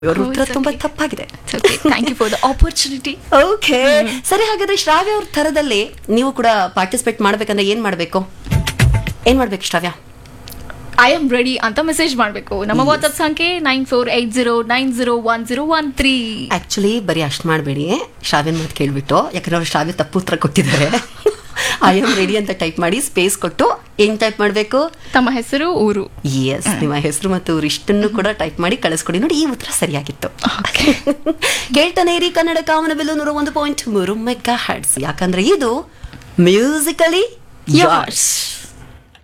ಇವ್ರ ಉತ್ತರ it's ತುಂಬಾ okay. ತಪ್ಪಾಗಿದೆ thank you for the opportunity okay ಸರಿ ಹಾಗಾದ್ರೆ ಶ್ರಾವ್ಯ ಅವ್ರ ಥರದಲ್ಲಿ ನೀವು ಕೂಡ ಪಾರ್ಟಿಸಿಪೇಟ್ ಮಾಡ್ಬೇಕಂದ್ರೆ ಏನ್ ಮಾಡ್ಬೇಕು ಏನ್ ಮಾಡ್ಬೇಕು ಶ್ರಾವ್ಯ ಐ ಆಮ್ ರೆಡಿ ಅಂತ ಮೆಸೇಜ್ ಮಾಡಬೇಕು ನಮ್ಮ ವಾಟ್ಸ್ಆಪ್ ಸಂಖ್ಯೆ nine four eight zero nine zero one zero one three actually ಬರೀ ಅಷ್ಟು ಮಾಡಬೇಡಿ ಶ್ರಾವ್ಯನ್ ಮಾತು ಕೇಳ್ಬಿಟ್ಟು ಯಾಕಂದ್ರೆ ಅವ್ರು ಶ್ರಾವ್ಯ ತಪ್ಪು ಉತ್ತರ ಕೊಟ್ಟಿದ್ದಾರೆ ಐ ಆಮ್ ರೆಡಿ ಅಂತ ಟೈಪ್ ಮಾಡಿ ಸ್ಪೇಸ್ ಕೊಟ್ಟು ಏನ್ ಟೈಪ್ ಮಾಡಬೇಕು ತಮ್ಮ ಹೆಸರು ಊರು ಎಸ್ ನಿಮ್ಮ ಹೆಸರು ಮತ್ತು ಊರು ಇಷ್ಟನ್ನು ಕೂಡ ಟೈಪ್ ಮಾಡಿ ಕಳಿಸ್ಕೊಡಿ ನೋಡಿ ಈ ಉತ್ತರ ಸರಿಯಾಗಿತ್ತು ಕೇಳ್ತಾನೆ ಇರಿ ಕನ್ನಡ ಕಾಮನಬಿಲ್ಲು ನೂರ ಒಂದು ಪಾಯಿಂಟ್ ಮೂರು ಮೆಗಾ ಹರ್ಟ್ಸ್ ಯಾಕಂದ್ರೆ ಇದು ಮ್ಯೂಸಿಕಲಿ Yours. ಯೋರ್ಸ್